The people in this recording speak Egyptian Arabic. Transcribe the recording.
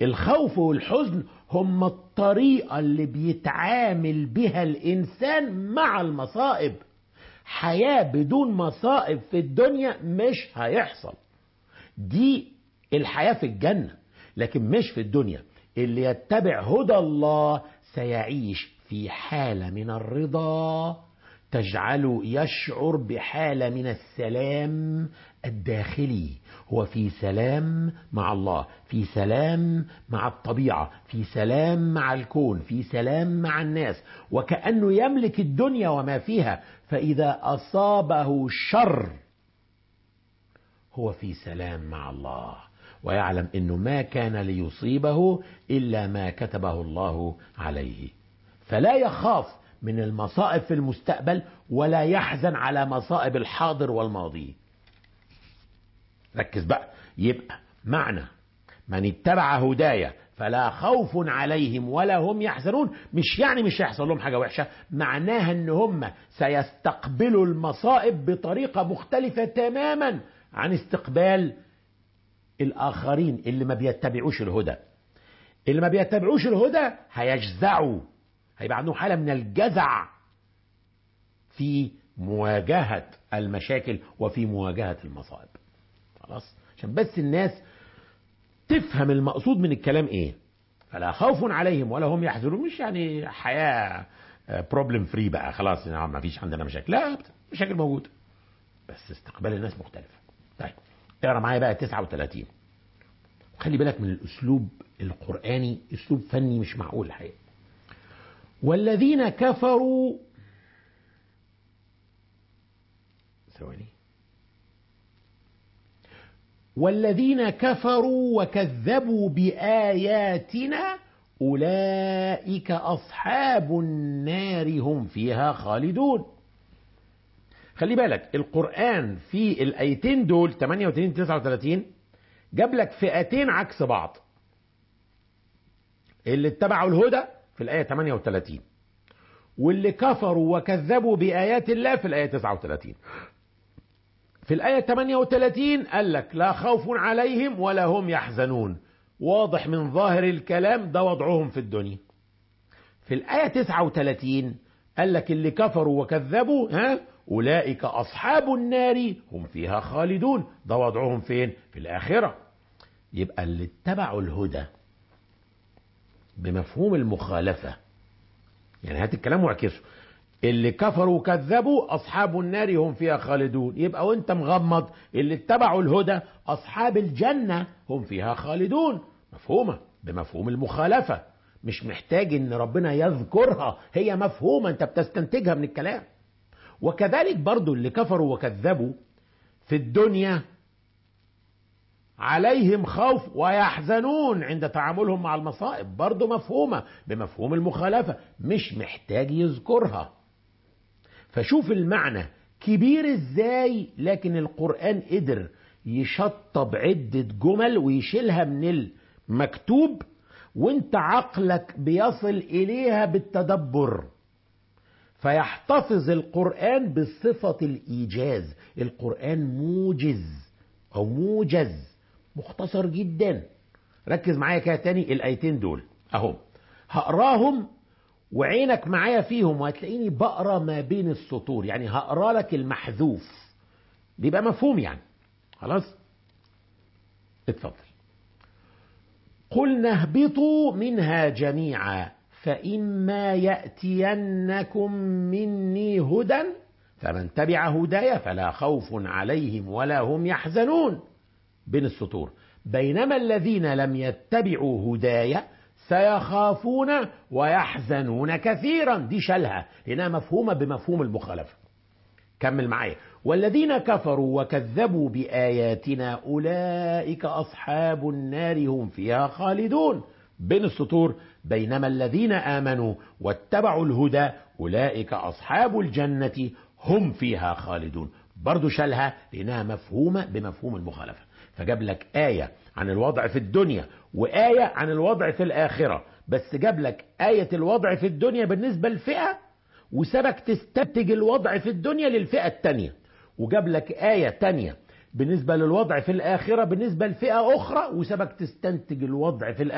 الخوف والحزن هم الطريقة اللي بيتعامل بها الإنسان مع المصائب حياة بدون مصائب في الدنيا مش هيحصل دي الحياة في الجنة لكن مش في الدنيا اللي يتبع هدى الله سيعيش في حالة من الرضا تجعله يشعر بحالة من السلام الداخلي هو في سلام مع الله في سلام مع الطبيعة في سلام مع الكون في سلام مع الناس وكأنه يملك الدنيا وما فيها فإذا أصابه شر هو في سلام مع الله ويعلم انه ما كان ليصيبه الا ما كتبه الله عليه فلا يخاف من المصائب في المستقبل ولا يحزن على مصائب الحاضر والماضي ركز بقى يبقى معنى من اتبع هدايا فلا خوف عليهم ولا هم يحزنون مش يعني مش هيحصل لهم حاجه وحشه معناها ان هم سيستقبلوا المصائب بطريقه مختلفه تماما عن استقبال الاخرين اللي ما بيتبعوش الهدى اللي ما بيتبعوش الهدى هيجزعوا هيبقى عندهم حاله من الجزع في مواجهه المشاكل وفي مواجهه المصائب خلاص عشان بس الناس تفهم المقصود من الكلام ايه فلا خوف عليهم ولا هم يحزنون مش يعني حياه بروبلم فري بقى خلاص ما فيش عندنا مشاكل لا مشاكل موجوده بس استقبال الناس مختلف طيب اقرا معايا بقى 39 خلي بالك من الاسلوب القراني اسلوب فني مش معقول الحقيقه والذين كفروا ثواني والذين كفروا وكذبوا بآياتنا أولئك أصحاب النار هم فيها خالدون خلي بالك القرآن في الآيتين دول 38 39 جاب لك فئتين عكس بعض اللي اتبعوا الهدى في الآية 38 واللي كفروا وكذبوا بآيات الله في الآية 39 في الآية 38 قال لك لا خوف عليهم ولا هم يحزنون واضح من ظاهر الكلام ده وضعهم في الدنيا في الآية 39 قال لك اللي كفروا وكذبوا ها أولئك أصحاب النار هم فيها خالدون ده وضعهم فين في الآخرة يبقى اللي اتبعوا الهدى بمفهوم المخالفة يعني هات الكلام واعكسه اللي كفروا وكذبوا أصحاب النار هم فيها خالدون يبقى وانت مغمض اللي اتبعوا الهدى أصحاب الجنة هم فيها خالدون مفهومة بمفهوم المخالفة مش محتاج ان ربنا يذكرها هي مفهومة انت بتستنتجها من الكلام وكذلك برضو اللي كفروا وكذبوا في الدنيا عليهم خوف ويحزنون عند تعاملهم مع المصائب برضو مفهومة بمفهوم المخالفة مش محتاج يذكرها فشوف المعنى كبير ازاي لكن القرآن قدر يشطب عدة جمل ويشيلها من المكتوب وانت عقلك بيصل اليها بالتدبر فيحتفظ القرآن بصفة الإيجاز القرآن موجز أو موجز مختصر جدا ركز معايا كده تاني الآيتين دول أهو هقراهم وعينك معايا فيهم وهتلاقيني بقرا ما بين السطور يعني هقرا لك المحذوف بيبقى مفهوم يعني خلاص اتفضل قلنا اهبطوا منها جميعا فإما يأتينكم مني هدى فمن تبع هدايا فلا خوف عليهم ولا هم يحزنون بين السطور بينما الذين لم يتبعوا هدايا سيخافون ويحزنون كثيرا دي شالها لانها مفهومه بمفهوم المخالفه كمل معايا والذين كفروا وكذبوا باياتنا اولئك اصحاب النار هم فيها خالدون بين السطور بينما الذين امنوا واتبعوا الهدى اولئك اصحاب الجنه هم فيها خالدون برضو شالها لانها مفهومه بمفهوم المخالفه فجاب لك آية عن الوضع في الدنيا وآية عن الوضع في الآخرة بس جاب لك آية الوضع في الدنيا بالنسبة للفئة وسبك تستنتج الوضع في الدنيا للفئة التانية وجاب لك آية تانية بالنسبة للوضع في الآخرة بالنسبة لفئة أخرى وسبك تستنتج الوضع في الآخرة